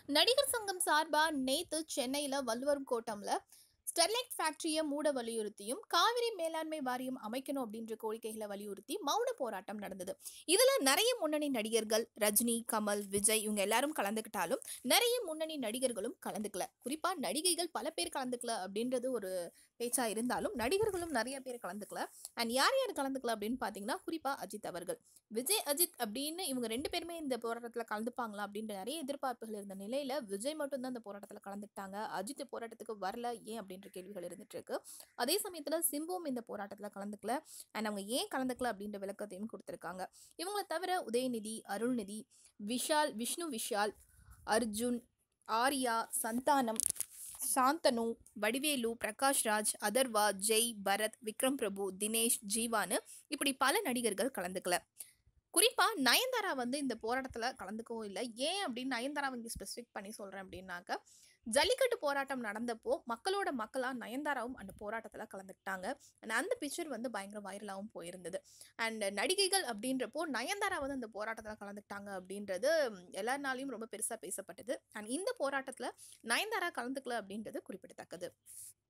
நடிகர் சங்கம் சார்பா நேத்து சென்னையில வள்ளுவரும் கோட்டம்ல ஸ்டெர்லைட் ஃபேக்டரியை மூட வலியுறுத்தியும் காவிரி மேலாண்மை வாரியம் அமைக்கணும் அப்படின்ற கோரிக்கைகளை வலியுறுத்தி மௌன போராட்டம் நடந்தது இதுல நிறைய முன்னணி நடிகர்கள் ரஜினி கமல் விஜய் இவங்க எல்லாரும் கலந்துக்கிட்டாலும் நிறைய முன்னணி நடிகர்களும் கலந்துக்கல குறிப்பா நடிகைகள் பல பேர் கலந்துக்கல அப்படின்றது ஒரு பேச்சா இருந்தாலும் நடிகர்களும் நிறைய பேர் கலந்துக்கல அண்ட் யார் யார் கலந்துக்கல அப்படின்னு பாத்தீங்கன்னா குறிப்பா அஜித் அவர்கள் விஜய் அஜித் அப்படின்னு இவங்க ரெண்டு பேருமே இந்த போராட்டத்துல கலந்துப்பாங்களா அப்படின்ற நிறைய எதிர்பார்ப்புகள் இருந்த நிலையில விஜய் மட்டும்தான் இந்த போராட்டத்துல கலந்துக்கிட்டாங்க அஜித் போராட்டத்துக்கு வரல ஏன் அப்படின்ற கேள்விகள் இருந்துட்டு இருக்கு அதே சமயத்துல சிம்புவும் இந்த போராட்டத்துல கலந்துக்கல அண்ட் அவங்க ஏன் கலந்துக்கல அப்படின்ற விளக்கத்தையும் கொடுத்திருக்காங்க இவங்களை தவிர உதயநிதி அருள்நிதி விஷால் விஷ்ணு விஷால் அர்ஜுன் ஆர்யா சந்தானம் சாந்தனு வடிவேலு பிரகாஷ் ராஜ் அதர்வா ஜெய் பரத் விக்ரம் பிரபு தினேஷ் ஜீவானு இப்படி பல நடிகர்கள் கலந்துக்கல குறிப்பா நயன்தாரா வந்து இந்த போராட்டத்துல கலந்துக்கவும் இல்லை ஏன் அப்படின்னு நயன்தாரா இங்கே ஸ்பெசிஃபிக் பண்ணி சொல்றேன் அப்படின்னாக்க ஜல்லிக்கட்டு போராட்டம் நடந்தப்போ மக்களோட மக்களா நயன்தாராவும் அந்த போராட்டத்துல கலந்துக்கிட்டாங்க அண்ட் அந்த பிக்சர் வந்து பயங்கர வைரலாகவும் போயிருந்தது அண்ட் நடிகைகள் அப்படின்றப்போ நயன்தாரா வந்து அந்த போராட்டத்துல கலந்துக்கிட்டாங்க அப்படின்றது எல்லாருனாலையும் ரொம்ப பெருசா பேசப்பட்டது அண்ட் இந்த போராட்டத்துல நயன்தாரா கலந்துக்கல அப்படின்றது குறிப்பிடத்தக்கது